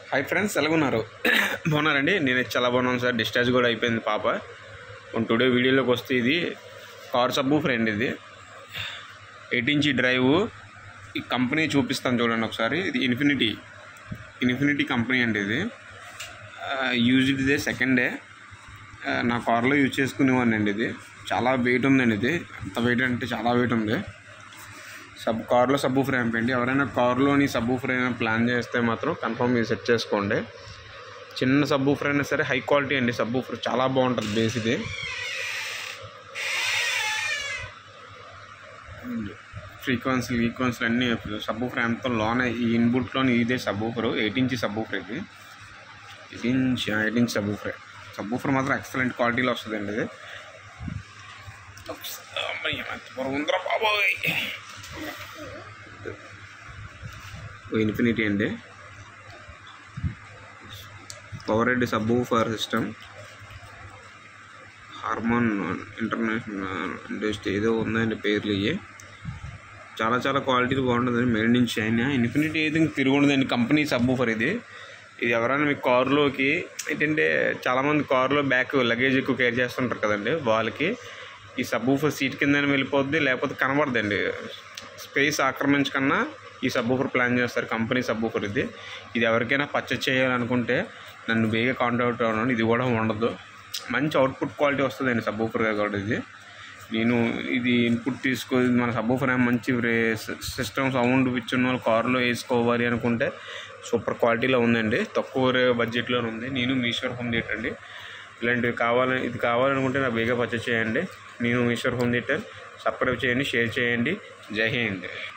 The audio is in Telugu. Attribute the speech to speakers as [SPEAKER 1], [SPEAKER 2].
[SPEAKER 1] హాయ్ ఫ్రెండ్స్ ఎలాగున్నారు బాగున్నారండి నేను చాలా బాగున్నాను సార్ డిశ్చార్జ్ కూడా అయిపోయింది పాప టుడే వీడియోలోకి వస్తే ఇది కార్ సబ్బు ఫ్రెండ్ ఇది ఎయిట్ ఇంచ్ డ్రైవ్ ఈ కంపెనీ చూపిస్తాను చూడండి ఒకసారి ఇది ఇన్ఫినిటీ ఇన్ఫినిటీ కంపెనీ అండి ఇది యూజ్ ఇదే సెకండ్ డే నా కార్లో యూజ్ చేసుకునేవాడిని అండి ఇది చాలా వెయిట్ ఉందండి ఇది ఎంత వెయిట్ అంటే చాలా వెయిట్ ఉంది సబ్ కార్లో సబ్బు ఫ్రేమ్ పెండి ఎవరైనా కార్లోని సబ్బు ఫ్రేమ్ ప్లాన్ చేస్తే మాత్రం కన్ఫర్మ్ మీరు సెట్ చేసుకోండి చిన్న సబ్బు ఫ్రేమ్ అయినా సరే హై క్వాలిటీ అండి సబ్బు ఫ్రేమ్ చాలా బాగుంటుంది బేస్ ఇది ఫ్రీక్వెన్సీలు ఈక్వెన్సీలు అన్నీ సబ్బు ఫ్రేమ్తో లోన ఈ ఇన్బుట్లోని ఇదే సబ్బు ఫ్రే ఎయిట్ ఇంచ్ సబ్బు ఫ్రే ఇది ఎయిట్ ఇంచ్ ఎయిట్ ఇంచ్ సబ్బు ఫ్రే సబ్బు ఫ్రే మాత్రం ఎక్సలెంట్ క్వాలిటీలో వస్తుందండి ఇది అమ్మయ్య, ఎంత బరువు ఉందిరా బాబోయ్ ఇన్ఫినిటీ అండి power head subwoofer system Harman international industry ఏదో ఉందండి పేర్లు ఇవి చాలా చాలా క్వాలిటీ బాగుంటుందండి మేడ్ నుంచి చైనా ఇన్ఫినిటీ అయితే ఇంక తిరుగుండదండి కంపెనీ సబ్బు ఫర్ ఇది ఇది ఎవరైనా మీ కారులోకి ఏంటంటే చాలామంది కారులో బ్యాక్ లగేజ్ ఎక్కువ కేర్ చేస్తుంటారు కదండి వాళ్ళకి ఈ సబ్బు ఫర్ సీట్ కింద వెళ్ళిపోద్ది లేకపోతే కనబడదండి స్పేస్ ఆక్రమించకన్నా ఈ సబ్బూఫర్ ప్లాన్ చేస్తారు కంపెనీ సబ్బూఫర్ ఇది ఇది ఎవరికైనా పర్చేజ్ చేయాలనుకుంటే నన్ను బేగా కాంటాక్ట్ అవ్వను ఇది కూడా ఉండదు మంచి అవుట్పుట్ క్వాలిటీ వస్తుందండి సబ్బూఫర్ కూడా ఇది నేను ఇది ఇన్పుట్ తీసుకో మన సబ్బూఫర్ ఏమో మంచి సిస్టమ్ సౌండ్ ఇచ్చిన వాళ్ళు కారులో వేసుకోవాలి అనుకుంటే సూపర్ క్వాలిటీలో ఉందండి తక్కువ బడ్జెట్లో ఉంది నేను మీషోర్ హోమ్ థియేటర్ అండి ఇలాంటివి కావాలని ఇది కావాలనుకుంటే నాకు బేగా పర్చేజ్ చేయండి నేను మీషోర్ హోమ్ థియేటర్ సబ్స్క్రైబ్ చేయండి షేర్ చేయండి జై హింద్